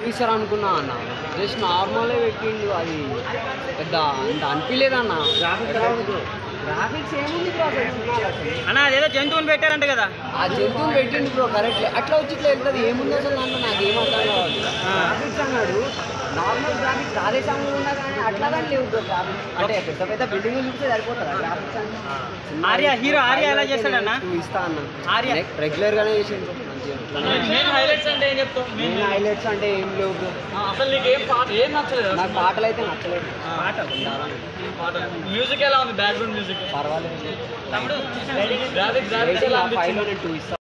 చూపిస్తారు అనుకున్నా అన్న జస్ట్ నార్మలే పెట్టిండు అది పెద్ద అంత అనిపించలేదన్న గ్రాఫిక్స్ ఏముంది బ్రో అసలు సినిమాలో అసలు? అన్న అదేదో జంతువుని పెట్టారంట కదా ఆ జంతువుని పెట్టిండు బ్రో కరెక్ట్ అట్లా వచ్చి ఇట్లా వెళ్తుంది ఏముంది అసలు దాంట్లో నాకు ఏం అర్థం కావాలి గ్రాఫిక్స్ అన్నాడు నార్మల్ గ్రాఫిక్స్ అదే సమయంలో ఉన్నా కానీ అట్లా కానీ లేవు బ్రో గ్రాఫిక్స్ అంటే పెద్ద పెద్ద బిల్డింగ్ చూస్తే సరిపోతుందా గ్రాఫిక్స్ అంటే ఆర్య హీరో ఆర్య ఎలా చేస్తాడన్న టూ ఇస్తా అన్న ఆర్య. రెగ్యులర్ గానే చేసిండు మంచిగా మెయిన్ హైలైట్స్ అంటే ఏం చెప్తావు మెయిన్ హైలైట్స్ అంటే ఏం లేవు bro. అసలు నీకు ఏం పాట ఏం నచ్చలేదు నాకు పాటలు అయితే నచ్చలేదు పాట పాట మ్యూజిక్ ఎలా ఉంది బ్యాక్గ్రౌండ్ మ్యూజిక్ పర్వాలేదు గ్రాఫిక్స్ గ్రాఫిక్స్ ఎలా ఫైవ్ అనిపించింది లో టూ ఇస్తా